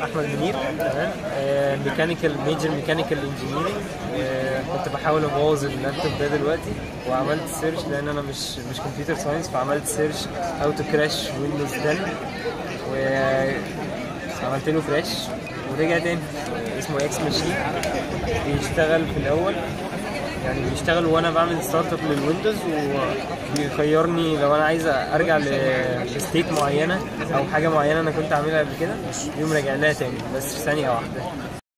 احمد منير تمام ميكانيكال ميجر ميكانيكال انجينيرنج كنت بحاول ابوظ اللابتوب ده دلوقتي وعملت سيرش لان انا مش مش كمبيوتر ساينس فعملت سيرش هاو تو كراش ويندوز 10 وعملت له كراش ورجع تاني اسمه اكس ماشين بيشتغل في الاول يعني بيشتغل وانا بعمل ستارت اب للويندوز وبيخيرني لو انا عايز ارجع ل- لستيت معينه او حاجه معينه انا كنت عاملها قبل كده يقوم راجع لها تاني بس في ثانيه واحده